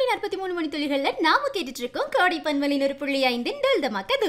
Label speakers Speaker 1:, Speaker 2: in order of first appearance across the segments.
Speaker 1: நாற்பத்தி மூணு மணி துளிகள்ல நாம கேட்டுட்டு இருக்கோம் கோடை பன்மலின் ஒரு புள்ளி ஐந்தின் டல்தமா கது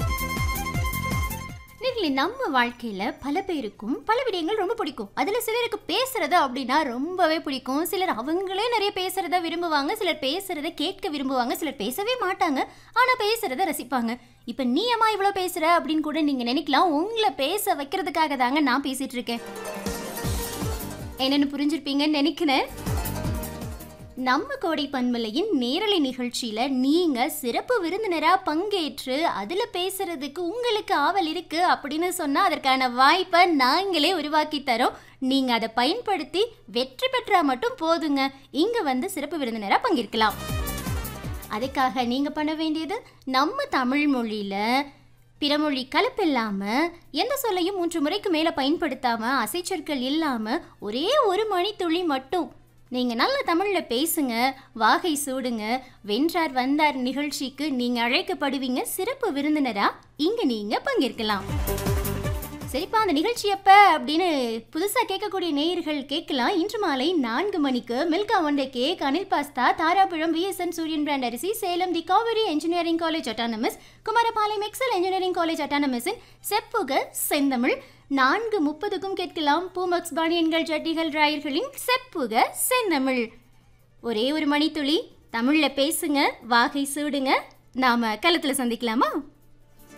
Speaker 1: நேர்களே நம்ம வாழ்க்கையில பல பேருக்கும் பல விடயங்கள் ரொம்ப பிடிக்கும் அதுல சிலருக்கு பேசுறது அப்படின்னா ரொம்பவே பிடிக்கும் சிலர் அவங்களே நிறைய பேசுறத விரும்புவாங்க சிலர் பேசுறத கேட்க விரும்புவாங்க சிலர் பேசவே மாட்டாங்க ஆனா பேசுறத ரசிப்பாங்க இப்ப நீ அம்மா இவ்வளவு பேசுற அப்படின்னு கூட நீங்க நினைக்கலாம் உங்களை பேச வைக்கிறதுக்காக தாங்க நான் பேசிட்டு இருக்கேன் என்னன்னு புரிஞ்சிருப்பீங்கன்னு நினைக்கிறேன் நம்ம கோடை பண்பலையின் நேரலை நிகழ்ச்சியில நீங்க சிறப்பு விருந்தினரா பங்கேற்று அதுல பேசுறதுக்கு உங்களுக்கு ஆவல் இருக்கு அப்படின்னு சொன்னா அதற்கான வாய்ப்பை நாங்களே உருவாக்கி தரோம் நீங்க அதை பயன்படுத்தி வெற்றி பெற்றா மட்டும் போதுங்க இங்க வந்து சிறப்பு விருந்தினரா பங்கேற்கலாம் அதுக்காக நீங்க பண்ண வேண்டியது நம்ம தமிழ் மொழியில பிறமொழி கலப்பில்லாம எந்த சொல்லையும் மூன்று முறைக்கு மேல பயன்படுத்தாம அசைச்சொற்கள் இல்லாம ஒரே ஒரு மணித்துளி மட்டும் நீங்க நல்ல தமிழ்ல பேசுங்க வாகை சூடுங்க வென்றார் வந்தார் நிகழ்ச்சிக்கு நீங்க அழைக்கப்படுவீங்க சிறப்பு விருந்தினரா இங்க நீங்க பங்கேற்கலாம் சரிப்பா அந்த நிகழ்ச்சி எப்ப அப்படின்னு புதுசா கேட்கக்கூடிய நேயர்கள் கேட்கலாம் இன்று மாலை நான்கு மணிக்கு Milka one day cake Anil pasta Dharapuram VSN Suriyan brand அரிசி Salem the Kaveri engineering college autonomous Kumarapalayam Excel engineering college அட்டானமஸின் செப்புக செந்தமிழ் நான்கு முப்பதுக்கும் கேட்கலாம் பூமக்ஸ் பாணியன்கள் ஜட்டிகள் ராயர்களின் செப்புக செந்தமிழ் ஒரே ஒரு மணித்துளி தமிழ்ல பேசுங்க வாகை சூடுங்க நாம களத்துல சந்திக்கலாமா